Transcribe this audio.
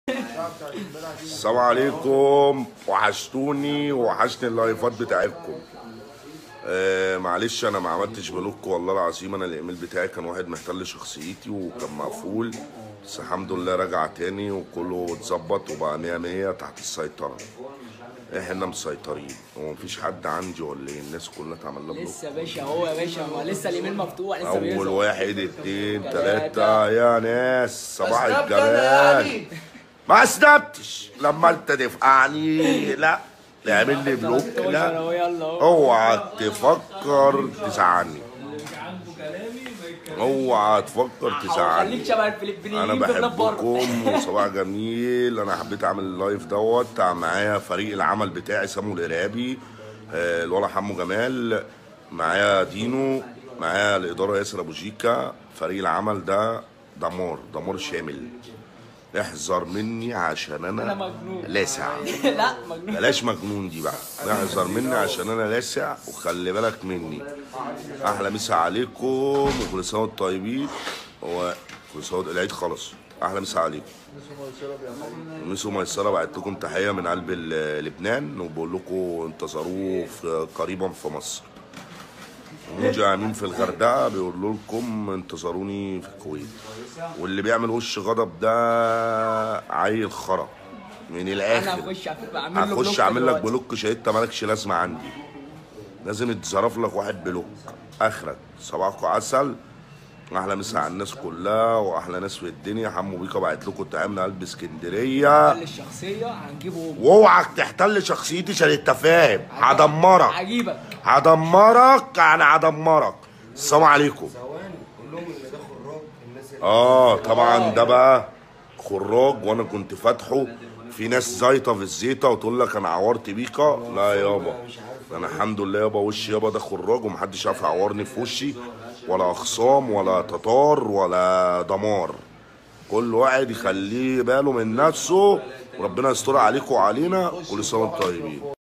السلام عليكم وحشتوني وحشني اللايفات بتاعتكم آه معلش انا ما عملتش بلوك والله العظيم انا الايميل بتاعي كان واحد محتل شخصيتي وكان مقفول بس الحمد لله رجع تاني وكله اتظبط وبقى مية مية تحت السيطرة احنا مسيطرين هو مفيش حد عندي ولا ايه الناس كلها اتعمل لها بلوك لسه يا باشا هو يا باشا هو لسه الايميل مفتوح لسه اول بيظهر واحد اتنين تلاتة. تلاتة يا ناس صباح أسنبت أنا الجمال يعني. ما اسنبتش لما انت تفقعني لا تعمل لي بلوك 13 لا اهو يلا اهو اوعى تفكر تزعلني اوعى تفكر خليك تزعلني شبه الفلبينيين انا في بلاد بره بحبكم وصباح جميل انا حبيت اعمل اللايف دوت معايا فريق العمل بتاعي سامو الارهابي آه، الولا حمو جمال معايا دينو معايا الاداره ياسر ابو جيكا فريق العمل ده دمار دمار شامل احذر مني عشان انا انا مجنون لاسع لا مجنون بلاش مجنون دي بقى احذر مني عشان انا لاسع وخلي بالك مني احلى مسا عليكم وكل سنه وانتم طيبين هو كل سنه وانتم- العيد خلص احلى مسا عليكم ميسو ميسره بعت لكم تحيه من قلب ال- لبنان وبقول لكم انتظروه في قريبا في مصر موجة امين في الغردقه بيقول لكم انتظروني في الكويت واللي بيعمل وش غضب ده عيل خرا من انا الاخر هخش اعمل له هخش بلوك اعمل لك دلوقتي. بلوك شهيدة مالكش لازمه عندي لازم يتظرف لك واحد بلوك اخرك صباحكم عسل احلى مسا على الناس كلها واحلى ناس في الدنيا حمو بيكا بعت لكم تعالى من قلب اسكندريه قال الشخصيه هنجيبه واوعك تحتل شخصيتي عشان انت فاهم هدمرك عجيبك هدمرك يعني هدمرك السلام عليكم ثواني قول لهم ان ده خراج الناس اللي اه طبعا ده بقى خراج وانا كنت فاتحه في ناس زايطه في الزيطه وتقول لك انا عورت بيكا لا يابا انا الحمد لله يابا وشي يابا ده خراج ومحدش عارف يعورني في وشي ولا اخصام ولا تتار ولا دمار كل واحد يخليه باله من نفسه وربنا يستر عليكم وعلينا كل سنه وانتم طيبين